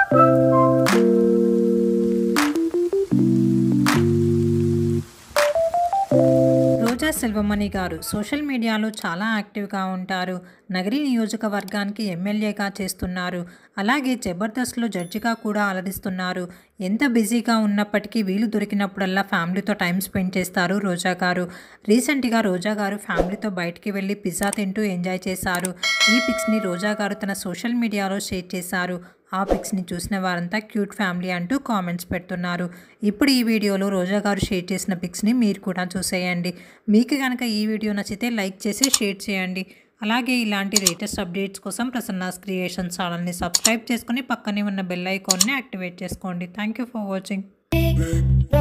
రోజా సెల్వమణి గారు సోషల్ మీడియాలో చాలా యాక్టివ్గా ఉంటారు నగరి నియోజకవర్గానికి ఎమ్మెల్యేగా చేస్తున్నారు అలాగే జబర్దస్త్లో జడ్జిగా కూడా అలరిస్తున్నారు ఎంత బిజీగా ఉన్నప్పటికీ వీలు దొరికినప్పుడల్లా ఫ్యామిలీతో టైం స్పెండ్ చేస్తారు రోజా గారు రీసెంట్గా రోజా గారు ఫ్యామిలీతో బయటికి వెళ్ళి పిజ్జా తింటూ ఎంజాయ్ చేశారు ఈ పిక్స్ని రోజా గారు తన సోషల్ మీడియాలో షేర్ చేశారు ఆ పిక్స్ని చూసిన వారంతా క్యూట్ ఫ్యామిలీ అంటూ కామెంట్స్ పెడుతున్నారు ఇప్పుడు ఈ వీడియోలో రోజా గారు షేర్ చేసిన పిక్స్ని మీరు కూడా చూసేయండి మీకు కనుక ఈ వీడియో నచ్చితే లైక్ చేసి షేర్ చేయండి అలాగే ఇలాంటి లేటెస్ట్ అప్డేట్స్ కోసం ప్రసన్నాస్ క్రియేషన్ ఛానల్ని సబ్స్క్రైబ్ చేసుకొని పక్కనే ఉన్న బెల్ ఐకాన్ని యాక్టివేట్ చేసుకోండి థ్యాంక్ యూ ఫర్ వాచింగ్